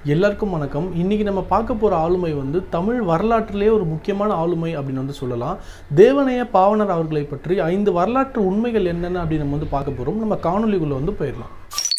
எல்லாருக்கும் வணக்கம் இன்னைக்கு நம்ம பார்க்க போகிற ஆளுமை வந்து தமிழ் வரலாற்றிலே ஒரு முக்கியமான ஆளுமை அப்படின்னு வந்து சொல்லலாம் தேவனைய பாவனர் அவர்களை பற்றி ஐந்து வரலாற்று உண்மைகள் என்னென்ன அப்படின்னு நம்ம வந்து பார்க்க போகிறோம் நம்ம காணொலிக்குள்ளே வந்து போயிடலாம்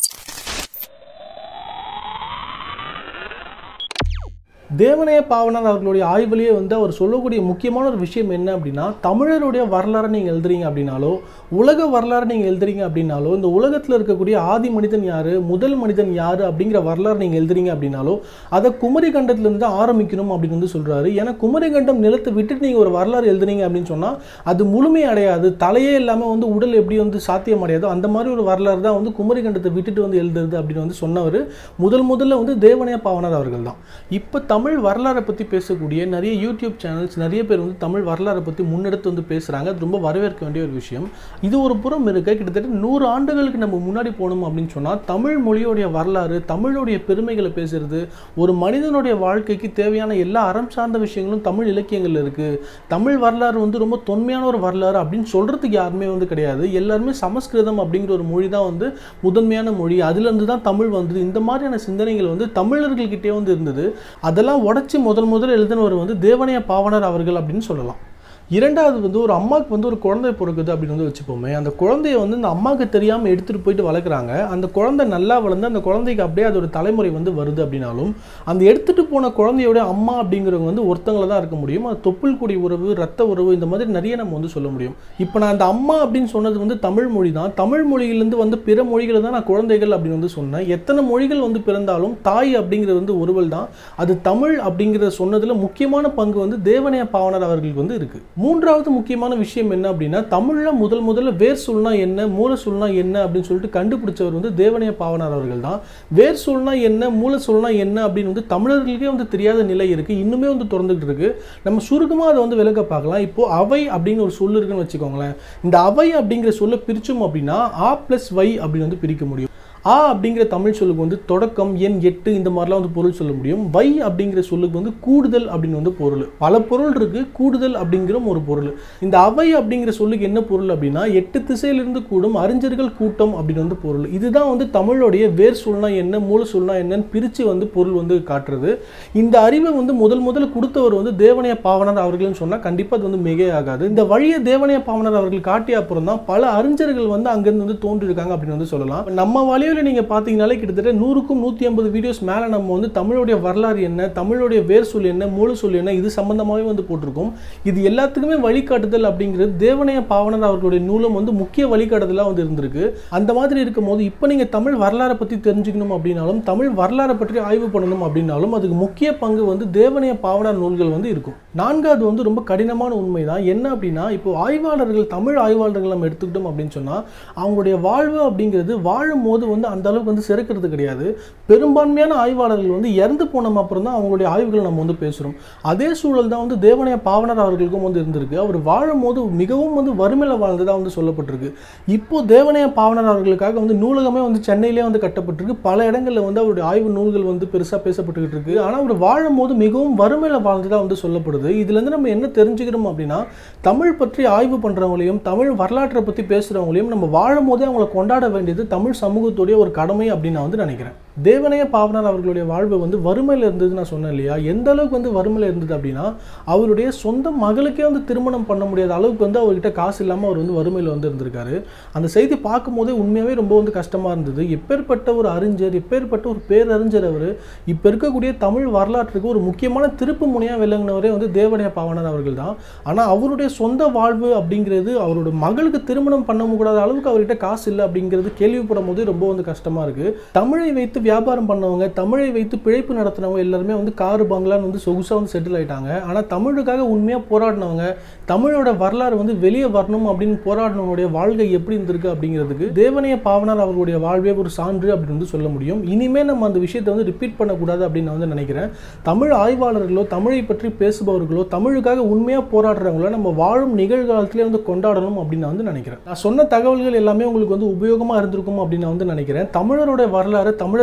தேவனைய பாவனர் அவர்களுடைய ஆய்விலேயே வந்து அவர் சொல்லக்கூடிய முக்கியமான ஒரு விஷயம் என்ன அப்படின்னா தமிழருடைய வரலாறை நீங்கள் எழுதுறீங்க அப்படின்னாலோ உலக வரலாறு நீங்கள் எழுதுறீங்க அப்படின்னாலோ இந்த உலகத்தில் இருக்கக்கூடிய ஆதி மனிதன் யார் முதல் மனிதன் யார் அப்படிங்கிற வரலாறு நீங்கள் எழுதுறீங்க அப்படின்னாலோ அதை குமரி கண்டத்திலிருந்து தான் ஆரம்பிக்கணும் அப்படின்னு வந்து சொல்கிறாரு ஏன்னா குமரி கண்டம் நிலத்தை விட்டுட்டு நீங்கள் ஒரு வரலாறு எழுதுனீங்க அப்படின்னு சொன்னால் அது முழுமை அடையாது தலையே இல்லாமல் வந்து உடல் எப்படி வந்து சாத்தியம் அடையாதோ அந்த மாதிரி ஒரு வரலாறு தான் வந்து குமரி கண்டத்தை விட்டுட்டு வந்து எழுதுறது அப்படின்னு வந்து சொன்னவர் முதல் முதல்ல வந்து தேவனைய பாவனர் அவர்கள் தான் இப்போ தமிழ் வரலாறை பற்றி பேசக்கூடிய நிறைய யூடியூப் சேனல்ஸ் நிறைய பேர் வந்து தமிழ் வரலாறை பற்றி முன்னெடுத்து வந்து பேசுகிறாங்க அது ரொம்ப வரவேற்க வேண்டிய ஒரு விஷயம் இது ஒரு புறம் இருக்க கிட்டத்தட்ட நூறு ஆண்டுகளுக்கு நம்ம முன்னாடி போகணும் அப்படின்னு சொன்னால் தமிழ் மொழியோடைய வரலாறு தமிழுடைய பெருமைகளை பேசுறது ஒரு மனிதனுடைய வாழ்க்கைக்கு தேவையான எல்லா அறம் சார்ந்த விஷயங்களும் தமிழ் இலக்கியங்கள் இருக்குது தமிழ் வரலாறு வந்து ரொம்ப தொன்மையான ஒரு வரலாறு அப்படின்னு சொல்கிறதுக்கு யாருமே வந்து கிடையாது எல்லாருமே சமஸ்கிருதம் அப்படிங்கிற ஒரு மொழி தான் வந்து முதன்மையான மொழி அதுலேருந்து தான் தமிழ் வந்தது இந்த மாதிரியான சிந்தனைகள் வந்து தமிழர்கள்கிட்டே வந்து இருந்தது அதெல்லாம் உடச்சி முதல் முதல் எழுதினவர் வந்து தேவனைய பாவனர் அவர்கள் அப்படின்னு சொல்லலாம் இரண்டாவது வந்து ஒரு அம்மாவுக்கு வந்து ஒரு குழந்தை பிறக்குது அப்படின்னு வந்து வச்சுப்போமே அந்த குழந்தைய வந்து அந்த அம்மாவுக்கு தெரியாமல் எடுத்துகிட்டு போயிட்டு வளர்க்குறாங்க அந்த குழந்தை நல்லா வளர்ந்து அந்த குழந்தைக்கு அப்படியே அதோட தலைமுறை வந்து வருது அப்படின்னாலும் அந்த எடுத்துகிட்டு போன குழந்தையோட அம்மா அப்படிங்கிறவங்க வந்து ஒருத்தங்கள தான் இருக்க முடியும் அது தொப்புள் கொடி உறவு ரத்த உறவு இந்த மாதிரி நிறைய நம்ம வந்து சொல்ல முடியும் இப்போ நான் அந்த அம்மா அப்படின்னு சொன்னது வந்து தமிழ் மொழி தான் தமிழ் மொழியிலேருந்து வந்து பிற மொழிகளை தான் நான் குழந்தைகள் அப்படின்னு வந்து சொன்னேன் எத்தனை மொழிகள் வந்து பிறந்தாலும் தாய் அப்படிங்கிறது வந்து ஒருவள் தான் அது தமிழ் அப்படிங்கிறத சொன்னதில் முக்கியமான பங்கு வந்து தேவனைய பாவனர் அவர்களுக்கு வந்து இருக்குது மூன்றாவது முக்கியமான விஷயம் என்ன அப்படின்னா தமிழில் முதல் முதல்ல வேர் சொல்னா என்ன மூல சொல்னா என்ன அப்படின்னு சொல்லிட்டு கண்டுபிடிச்சவர் வந்து தேவனைய பாவனார் அவர்கள் தான் வேர் சொல்னா என்ன மூல சொல்னா என்ன அப்படின்னு வந்து தமிழர்களுக்கே வந்து தெரியாத நிலை இருக்குது இன்னுமே வந்து திறந்துகிட்டு இருக்கு நம்ம சுருக்கமாக அதை வந்து விளக்க பார்க்கலாம் இப்போ அவை அப்படின்னு ஒரு சொல் இருக்குன்னு வச்சுக்கோங்களேன் இந்த அவை அப்படிங்கிற சொல்ல பிரிச்சோம் அப்படின்னா ஆ ப்ளஸ் வை அப்படின்னு வந்து பிரிக்க முடியும் ஆ அப்படிங்கிற தமிழ் சொல்லுக்கு வந்து தொடக்கம் எண் எட்டு இந்த மாதிரிலாம் வந்து பொருள் சொல்ல முடியும் வை அப்படிங்கிற சொல்லுக்கு வந்து கூடுதல் அப்படின்னு வந்து பொருள் பல பொருள் இருக்கு கூடுதல் அப்படிங்கிற ஒரு பொருள் இந்த அவை அப்படிங்கிற சொல்லுக்கு என்ன பொருள் அப்படின்னா எட்டு திசையிலிருந்து கூடும் அறிஞர்கள் கூட்டம் அப்படின்னு வந்து பொருள் இதுதான் வந்து தமிழோடைய வேர் சொல்னா என்ன மூல சொல்னா என்னன்னு பிரித்து வந்து பொருள் வந்து காட்டுறது இந்த அறிவை வந்து முதல் முதல்ல கொடுத்தவர் வந்து தேவனைய பாவனர் அவர்கள்னு சொன்னால் கண்டிப்பாக அது வந்து மிகை ஆகாது இந்த வழியை தேவனைய பாவனர் அவர்கள் காட்டிய அப்புறம் தான் பல அறிஞர்கள் வந்து அங்கேருந்து வந்து தோன்றிருக்காங்க அப்படின்னு வந்து சொல்லலாம் நம்ம வழியில் நீங்கள் பார்த்தீங்கனாலே கிட்டத்தட்ட நூறுக்கும் நூற்றி ஐம்பது வீடியோஸ் மேலே நம்ம வந்து தமிழுடைய வரலாறு என்ன தமிழுடைய வேர் சொல் என்ன மூல சொல் என்ன இது சம்பந்தமாகவே வந்து போட்டிருக்கோம் இது எல்லாத்துக்குமே வழிகாட்டுதல் அப்படிங்கிறது தேவனைய பாவனர் அவர்களுடைய நூலும் வந்து முக்கிய வழிகாட்டுதலாக வந்து இருந்திருக்கு அந்த மாதிரி இருக்கும் போது இப்போ நீங்கள் தமிழ் வரலாறை பற்றி தெரிஞ்சுக்கணும் அப்படின்னாலும் தமிழ் வரலாறை பற்றி ஆய்வு பண்ணணும் அப்படின்னாலும் அதுக்கு முக்கிய பங்கு வந்து தேவனைய பாவனர் நூல்கள் வந்து இருக்கும் நான்காவது வந்து ரொம்ப கடினமான உண்மை தான் என்ன அப்படின்னா இப்போ ஆய்வாளர்கள் தமிழ் ஆய்வாளர்கள் நம்ம எடுத்துக்கிட்டோம் அப்படின்னு சொன்னால் அவங்களுடைய வாழ்வு அப்படிங்கிறது வாழும் போது வந்து அந்த அளவுக்கு வந்து சிறக்கிறது கிடையாது பெரும்பான்மையான ஆய்வாளர்கள் வந்து இறந்து போன அப்புறம் தான் அவங்களுடைய ஆய்வுகளை நம்ம வந்து பேசுகிறோம் அதே சூழல் தான் வந்து தேவனைய பாவனர் அவர்களுக்கும் வந்து இருந்திருக்கு அவர் வாழும் போது மிகவும் வந்து வறுமையில் வாழ்ந்ததாக வந்து சொல்லப்பட்டிருக்கு இப்போ தேவனைய பாவனர் அவர்களுக்காக வந்து நூலகமே வந்து சென்னையிலே வந்து கட்டப்பட்டிருக்கு பல இடங்களில் வந்து அவருடைய ஆய்வு நூல்கள் வந்து பெருசாக பேசப்பட்டுக்கிட்டு இருக்கு ஆனால் அவர் வாழும் போது மிகவும் வறுமையில் வாழ்ந்ததாக வந்து சொல்லப்படுது இதுலேருந்து நம்ம என்ன தெரிஞ்சுக்கிறோம் அப்படின்னா தமிழ் பற்றி ஆய்வு பண்ணுறவங்களையும் தமிழ் வரலாற்றை பற்றி பேசுகிறவங்களையும் நம்ம வாழும் போதே அவங்கள கொண்டாட வேண்டியது தமிழ் சமூகத்துடைய ஒரு கடமை அப்படின்னு நான் வந்து நினைக்கிறேன் தேவனைய பாவனர் அவர்களுடைய வாழ்வு வந்து வறுமையில் இருந்தது நான் சொன்னேன் இல்லையா எந்த அளவுக்கு வந்து வறுமையில் இருந்தது அப்படின்னா அவருடைய சொந்த மகளுக்கே வந்து திருமணம் பண்ண முடியாத அளவுக்கு வந்து அவர்கிட்ட காசு இல்லாமல் அவர் வந்து வறுமையில் வந்து இருந்திருக்காரு அந்த செய்தி பார்க்கும்போதே உண்மையாகவே ரொம்ப வந்து கஷ்டமாக இருந்தது எப்பேற்பட்ட ஒரு அறிஞர் எப்பேற்பட்ட ஒரு பேரறிஞர் அவர் இப்போ இருக்கக்கூடிய தமிழ் வரலாற்றுக்கு ஒரு முக்கியமான திருப்பு முனையாக விளங்கினவரே வந்து தேவனைய பாவனர் அவர்கள் தான் ஆனால் அவருடைய சொந்த வாழ்வு அப்படிங்கிறது அவரோட மகளுக்கு திருமணம் பண்ண முடியாத அளவுக்கு அவர்கிட்ட காசு இல்லை அப்படிங்கிறது கேள்விப்படும் போது ரொம்ப வந்து கஷ்டமாக இருக்குது தமிழை வைத்து வியாபாரம் பண்ணவங்க தமிழை வைத்து பிழைப்பு நடத்தினவங்க எல்லாருமே வந்து காரு பங்களான்னு வந்து சொகுசாக வந்து செட்டில் ஆயிட்டாங்க ஆனால் தமிழுக்காக உண்மையாக போராடினவங்க தமிழோட வரலாறு வந்து வெளியே வரணும் அப்படின்னு போராடினவங்களுடைய வாழ்க்கை எப்படி இருந்திருக்கு அப்படிங்கிறதுக்கு தேவனைய பாவனர் அவர்களுடைய வாழ்வே ஒரு சான்று அப்படின்னு வந்து சொல்ல முடியும் இனிமேல் நம்ம அந்த விஷயத்தை வந்து ரிப்பீட் பண்ணக்கூடாது அப்படின்னு நான் வந்து நினைக்கிறேன் தமிழ் ஆய்வாளர்களோ தமிழை பற்றி பேசுபவர்களோ தமிழுக்காக உண்மையாக போராடுறவங்களோ நம்ம வாழும் நிகழ்காலத்திலே வந்து கொண்டாடணும் அப்படின்னு நான் வந்து நினைக்கிறேன் நான் சொன்ன தகவல்கள் எல்லாமே உங்களுக்கு வந்து உபயோகமாக இருந்திருக்கும் அப்படின்னு நான் வந்து நினைக்கிறேன் தமிழரோட வரலாறு தமிழர்கள்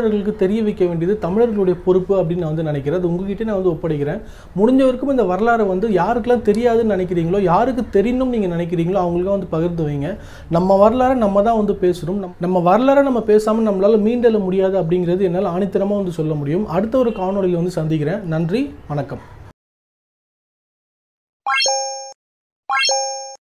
தமிழர்களுக்கு தெரிய வைக்க வேண்டியது தமிழர்களுடைய பொறுப்பு அப்படின்னு நான் வந்து நினைக்கிறேன் அது உங்ககிட்ட நான் வந்து ஒப்படைக்கிறேன் முடிஞ்ச வரைக்கும் இந்த வரலாறை வந்து யாருக்கெல்லாம் தெரியாதுன்னு நினைக்கிறீங்களோ யாருக்கு தெரியணும்னு நீங்கள் நினைக்கிறீங்களோ அவங்களுக்கும் வந்து பகிர்ந்து வைங்க நம்ம வரலாறை நம்ம தான் வந்து பேசுகிறோம் நம்- நம்ம வரலாறை நம்ம பேசாமல் நம்மளால் மீண்டெழ முடியாது அப்படிங்கிறது என்னால் ஆணித்தரமாக வந்து சொல்ல முடியும் அடுத்த ஒரு காணொளியில் வந்து சந்திக்கிறேன் நன்றி வணக்கம்